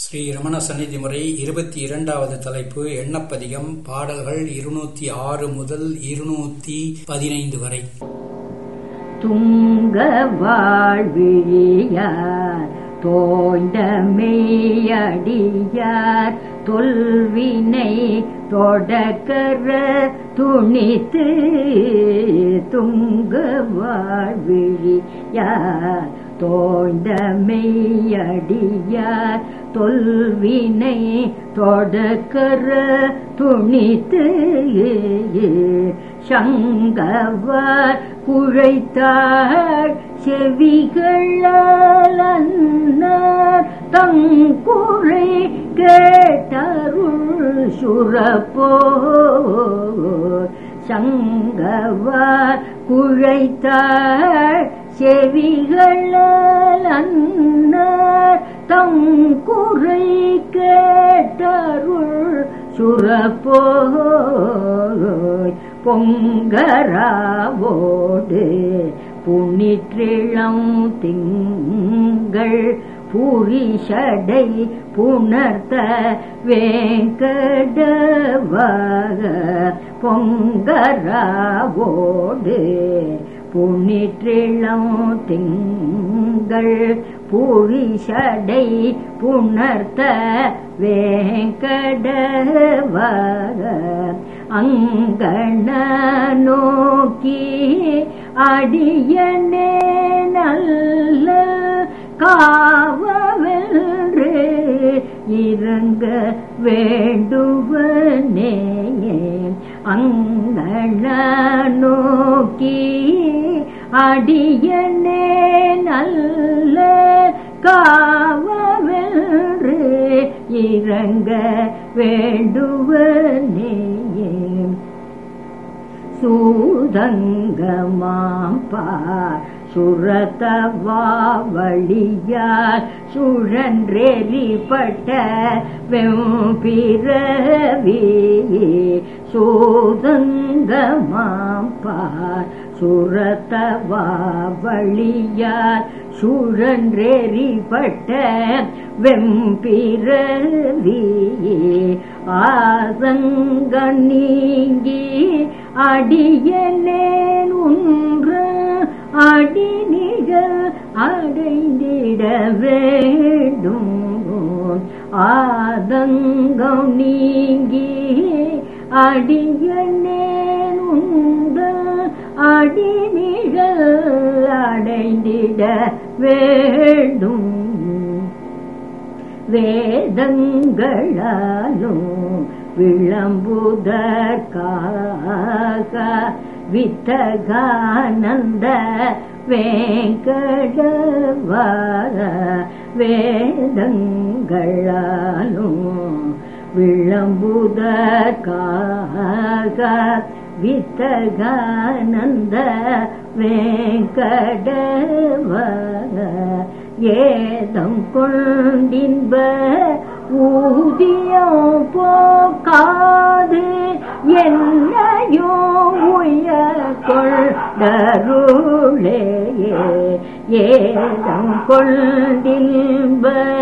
ஸ்ரீ ரமண சந்நிதி முறை இருபத்தி இரண்டாவது தலைப்பு எண்ணப்பதிகம் பாடல்கள் இருநூத்தி ஆறு முதல் இருநூத்தி பதினைந்து வரை துங்க வாழ்விழியார் தோய்ந்த மெய்யடியார் தொல்வினை தொடக்கர துணித்து துங்க வாழ்விழியார் தோய்ந்த மெய்யடியார் தொல்வினை தொடக்கர துணித்து சங்கவர் குழைத்தாள் செவிகளன்னர் தங்குறை கேட்டருள் சுரப்போ சங்கவர் குழைத்தாள் செவிகளன்னர் தங்குறை கேட்டருள் சுரப்போய் பொங்கராவோடு புனிற்றிளம் திங்கள் புரிஷடை புணர்த்த வேங்கடவாக பொங்கராவோடு புனிற்றிளம் திங்கள் புரிஷடை புணர்த்த வேங்கடவாக அங்கண நோக்கி அடியனே நல்ல காவவென்று இறங்க வேண்டுவனே அங்கண நோக்கி அடியனே நல்ல காவவென்று இறங்க வேண்டுவனே சூதங்கமாம் பார் சுரத்தவாவழியார் சுழன்றெறிப்பட்ட வெம்பிறவி சூதங்கமாம் பார் சுரத்தவாவழியார் சுழன்றெறிப்பட்ட வெம்பிறவி ஆசங்க நீங்கி அடியனேன் உன்ற அடிநிழல் அடைந்திட வேண்டும் ஆதங்கம் நீங்கி அடியனேன் உந்த அடிநிழல் அடைந்திட வேண்டும் வேதங்களாலும் விளம்புதற்காக வித்தகானந்த வேங்கடவர வேதங்களாலும் விளம்புதற்காக வித்தகானந்த வேங்கடவர ஏதம் கொண்டின்ப ஊதியம் போக்காது என்னையோ உய கொண்டருளே ஏதம் கொண்டின்ப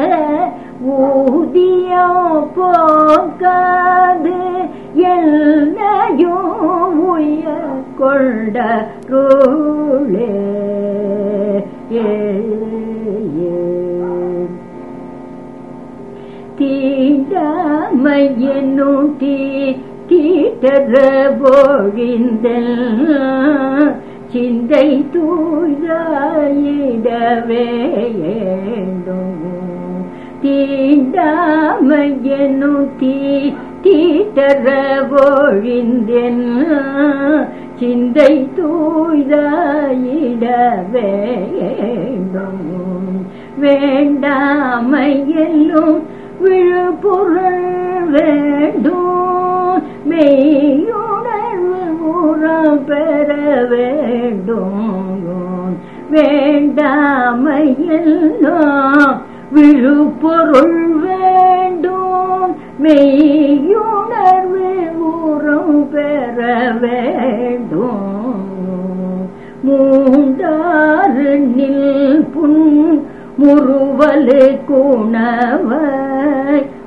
ஊதியம் போக்காது என்னையோ உய கொண்டருளே ஏ தீண்டாமையனும் தீ தீட்டற பொழிந்தல் சிந்தை தூயாயிட வேண்டும் தீண்டாமையனும் தீ தீட்டற பொழிந்தல் சிந்தை தூயாயிட வேண்டும் வேண்டாமையெல்லும் விழுபொருள் வேண்டும் மெய்யுணர்வு உரம் பெற வேண்டும் வேண்டாமையெல்லாம் விழுப்பொருள் வேண்டும் மெய்யுணர்வு உரம் பெற வேண்டும் மூண்டாறு நில் புன் முறுவலு குணவ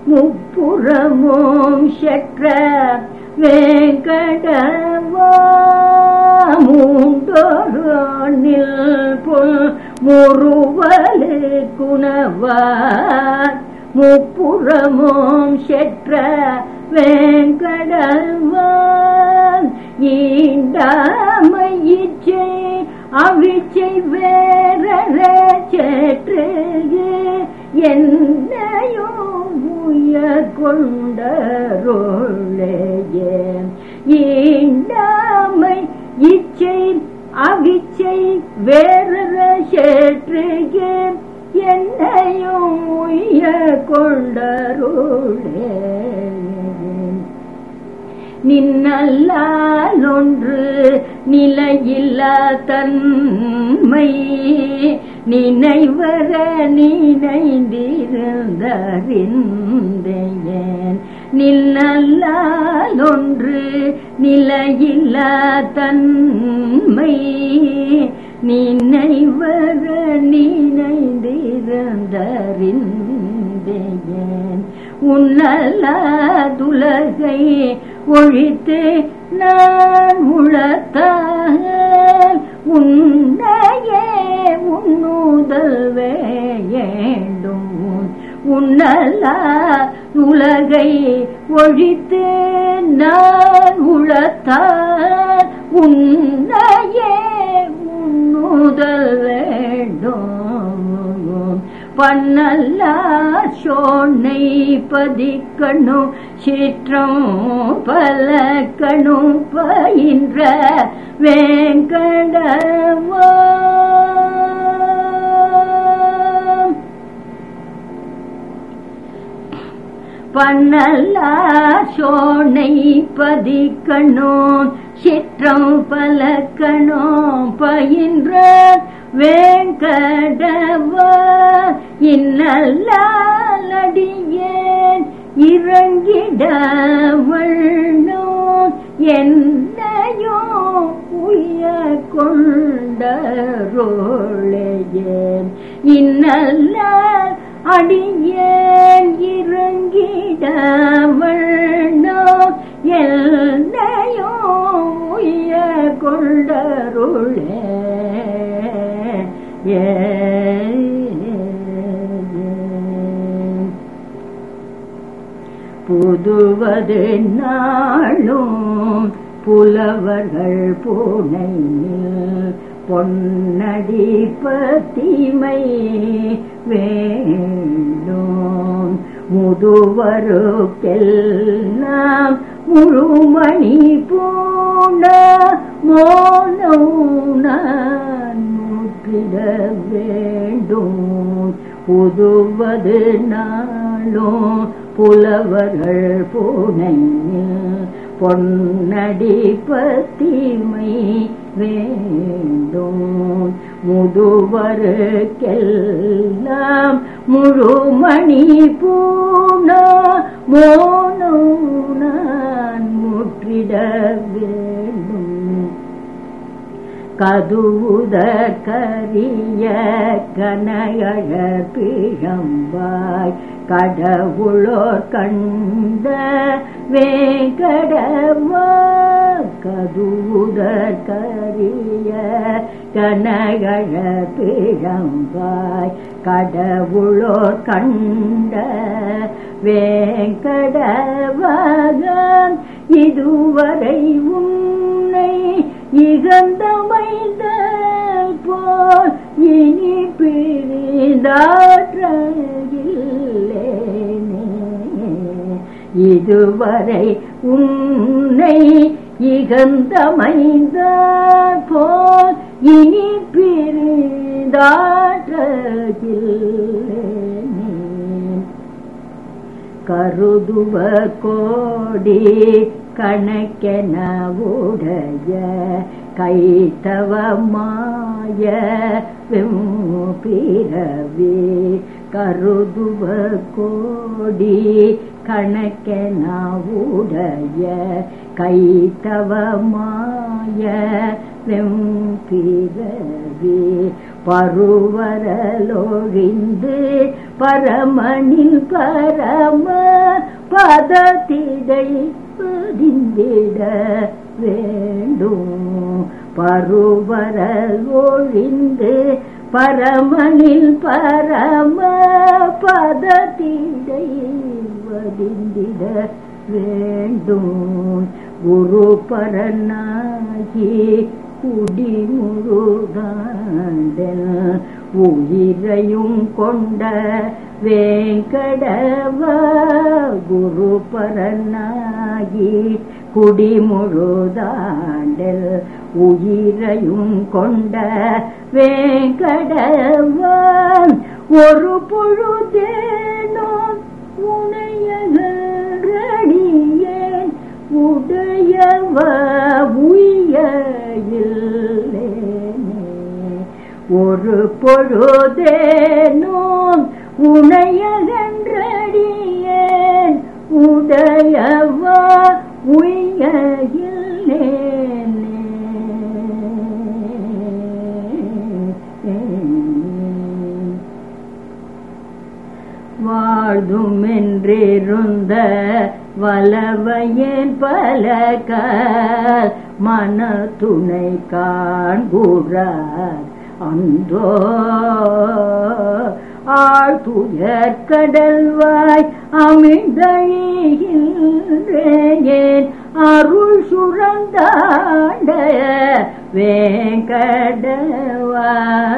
முப்புறமும் செற்ற வேங்கடவா மூண்டொரு புல் முறுவலு குணவார் முப்புறமும் செற்ற வேங்கடவான் ஈண்டாமையிச்சை அவிச்சை வேற சேற்று என்னையும் உயர் கொண்டருளே ஈண்டாமை இச்சை அவிச்சை வேற சேற்றுகே என்னையும் உய கொண்டருளே நின்னல்லால் ஒன்று நிலையில்லா தன்மை நினைவர நினைந்திருந்தறிந்தேன் நின்னல்லால் ஒன்று நிலையில்லா தன்மை நினைவர நினைந்திருந்தறிந்தேன் உன்னல்லாதுலகை ஒழித்து நான் உளத்தால் உன்னையே உன்னுதல் வேண்டும் உன்னல்லா உலகை ஒழித்து நான் உளத்தால் உன்னையே உன்னுதல் வேண்டும் பண்ணல்லா சோனை பதிக்கணும் சிற்றம் பல கணும் பயின்ற வேங்கடவா பண்ணல்லா சோனை பதிக்கணும் சிற்றம் பல கணும் பயின்ற வேங்கடவா இன்னல்லாலடியேன் இறங்கிட வண்ணோ என்னையோ உய கொண்டரோழையேன் இன்னல்ல அடியேன் இறங்கிட வண்ணோ என்னையோ உய கொண்டருளே ஏ புதுவது நாளும் புலவர்கள் பூனையில் பொன்னடி பத்திமை வேண்டும் முதுவருக்கெல்லாம் முழுமணி பூண்ட மோனவுனான் முற்றிட வேண்டும் புதுவது நாளும் புலவர்கள் பூனையில் பொன்னடி பத்திமை வேண்டும் முதுவருக்கெல்லாம் முழுமணி பூண மோனோ நான் முற்றிட வேண்டும் கதுவுதற்கரிய கனையழ பிழம்பாய் கடவுளோர் கண்ட வேங்கடவா கதுவுதற்கரிய கனையழ பிழம்பாய் கடவுளோர் கண்ட வேங்கடவகன் இதுவரை உன்னை இகந்தமைந்த போல் இனி பிரிதாற்றில்லேனே இதுவரை உன்னை இகந்தமைந்த போல் இனி பிரிதாற்றில்லேனே கருதுவ கோடி கணக்கென உடைய கைத்தவமாய பிறவி கருதுவ கோடி கணக்கென உடைய கைத்தவமாய வெம்பிறவி பருவரலொழிந்து பரமனின் பரம பதத்திடை பதிந்திட வேண்டும் பருவர ஒழிந்து பரமனில் பரம பதத்திடை வதிந்திட வேண்டும் குரு பரநாகி குடிமுழுதாண்டல் உயிரையும் கொண்ட வேங்கடவ குரு பரநாகி குடிமுழுதாண்டல் உயிரையும் கொண்ட வேங்கடவன் ஒரு பொழுதேனோ உனையகடியேன் உடையவ உய இல்லேனே ஒரு பொழுதேனோ உனையகன்றடியேன் உடையவ உய இல்லேனே வாழ்துமென்றிருந்த வலவையேன் பலக மன துணை காண்புறார் அன்றோ ஆழ்துயர் கடல்வாய் அமிழ்ந்தழிகின்றேன் அருள் சுரந்தாண்ட வேங்கடவா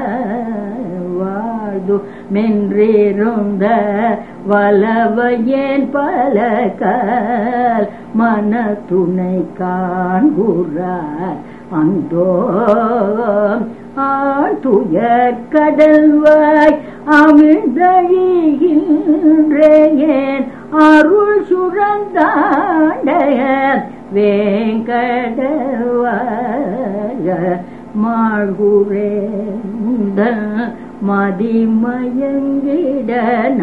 வாழ்து மென்றிருந்த வலவையேன் பலகல் மன துணை காண்புறார் அந்தோ ஆழ்துயர் கடல்வாய் அமிழ்ந்தழிகின்றேன் அருள் சுரந்தாண்ட வேங்கடவாய மாழ்குரேந்த மதிமயங்கிடன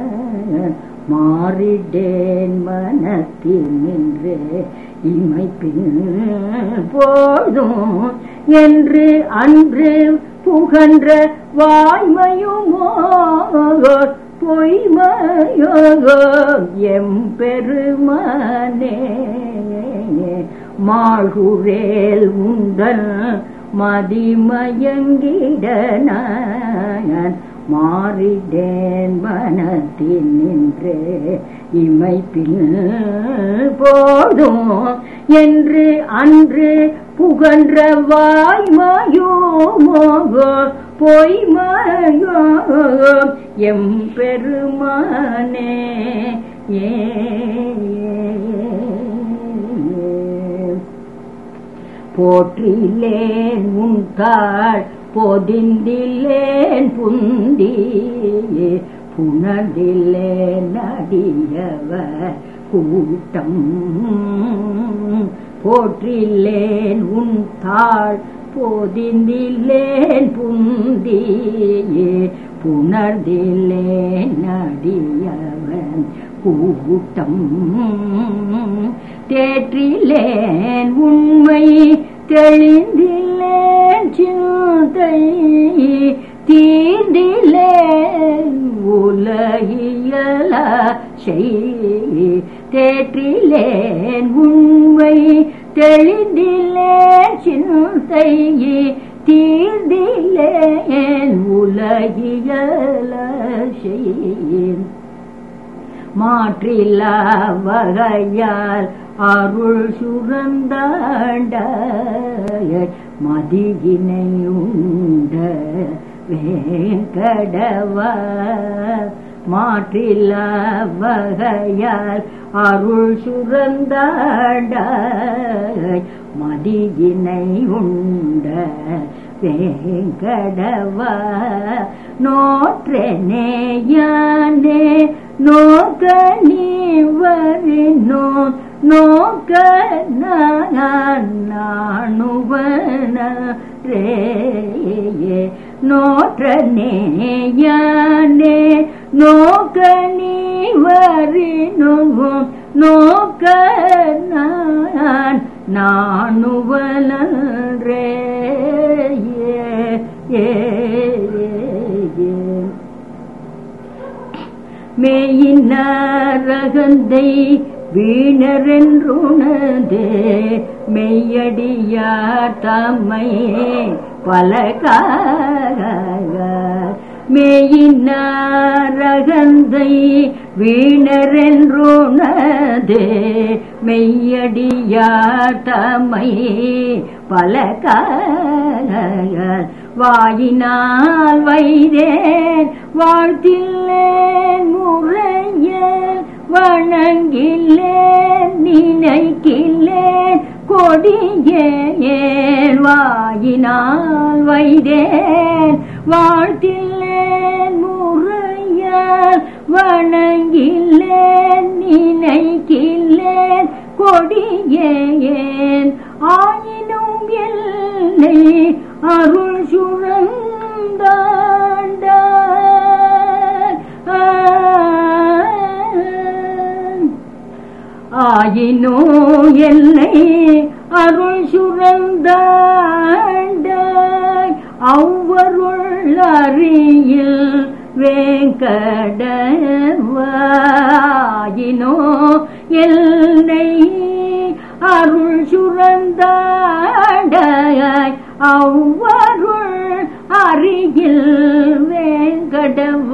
மாறிடேன் மனத்தில் நின்றே இமைப்பின் போதும் என்று அன்று புகன்ற வாய்மையுமோ பொய்மையோ எம் பெருமானே மாழ்குரேல் உந்தன் மதிமயங்கிடன மாறிடேன் மனத்தின் நின்றே இமைப்பில் போதும் என்று அன்று புகன்ற வாய்மையோ மோகோ பொய்மையோ எம் பெருமானே ஏ போற்றிலேன் உன் தாள் பொதிந்தில்லேன் புந்தியே புனர்ந்தில்லேன் அடியவ கூட்டம் போற்றில்லேன் உன் தாள் போதிந்தில்லேன் புந்தியே புணர்ந்தில்லேன் அடியவன் கூட்டம் தேற்றிலேன் உண்மை தெளிந்தில்லேன் சிந்தை தீர்ந்திலேன் உலகியல செய் தேற்றிலேன் உண்மை தெளிந்தில்லேன் சிந்தை தீர்ந்திலேன் உலகியல செய் மாற்றில்லா வகையால் அருள் சுரந்தாண்ட மதியினையுண்ட வேங்கடவ மாற்றில்லா வகையால் அருள் சுரந்தாண்ட மதியினை உண்ட வேங்கடவ நோற்றனேயானே நோக்க நீ வரினோ நோக்க நாணுவன ரே நோற்றனேயானே நோக்க நீ வரினோ நோக்க நான் நாணுவனன்றே ஏ ஏ மெய்யினரகந்தை வீணரென்றுணதே மெய்யடியார் தம்மை பலகாக மெய்யினரகந்தை வீணரென்றுணதே மெய்யடியார் தம்மை பலகாக வாயினால் வைரேன் வாழ்த்தில்லேன் முறையல் வணங்கில்லேன் நினைக்கில்லேன் கொடியேன் வாயினால் வைரேன் வாழ்த்தில்லேன் முறையல் வணங்கில்லேன் நினைக்கில்லேன் கொடியேன் ஆயினும் எல்லை அருள் சுழந்தாண்ட ஆயினோ எல்லை அருள் சுரந்தாண்ட அவ்வருள் அறியில் வேங்கடவாயினோ எல்லை அருள் சுரந்தாண்ட அவ்வருள் அருகில் வேங்கடவ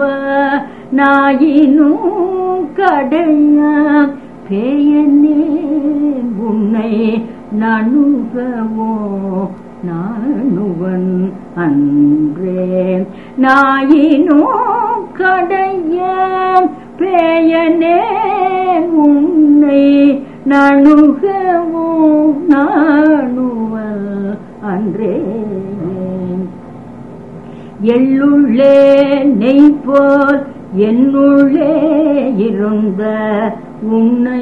நாயினும் கடைய பேயனே உன்னை நணுகவோ நானுவன் அன்றே நாயினோ கடைய பேயனே உன்னை நணுகவோ நானுவன் அன்றே எள்ளுள்ளே நெய் போல் என்னுள்ளே இருந்த உன்னை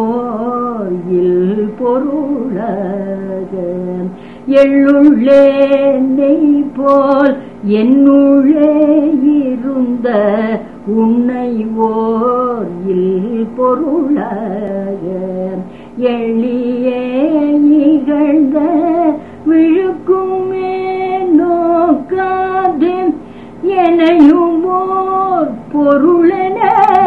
ஓயில் பொருளாக எள்ளுள்ளே நெய் போல் என்னுள்ளே இருந்த உன்னை ஓயில் பொருளாக எளியே இகழ்ந்த விழுக்குமே நோக்காது எனையும் ஓர் பொருளன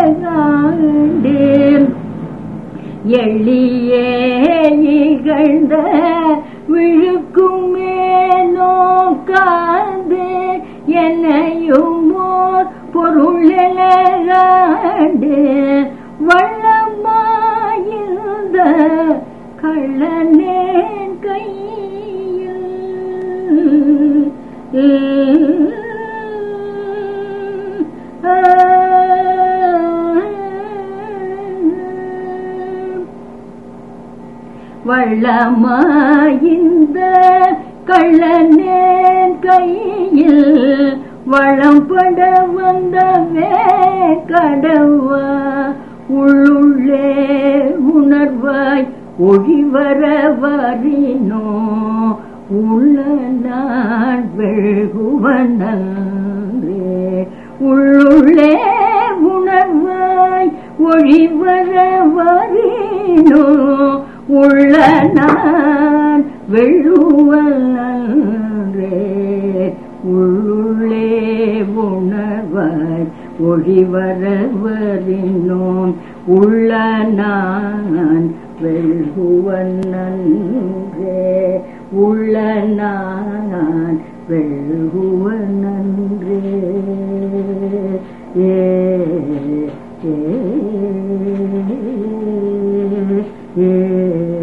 எள்ளியே இகழ்ந்த விழுக்குமே நோக்காது என்னையும் ஓர் பொருளனகாண்டு வள்ளமாயிருந்த கள்ளனேன் வள்ளமாயிந்த கள்ளனேன் கையில் வளம்பட வந்தவே கடவா உள்ளுள்ளே உணர்வாய் ஒழிவர வரினோ உள்ள நான் வெகுவனே உள்ளுள்ளே உணர்வாய் ஒழிவர வரினோ உள்ள நான் வெள்ளுவனே உள்ளுள்ளே உணர்வாய் ஒழிவர வரினோம் உள்ள நான் வெல்குவன் நன்றே உள்ள நான் வெல்குவன் நன்றே ஏ ஏ ஏ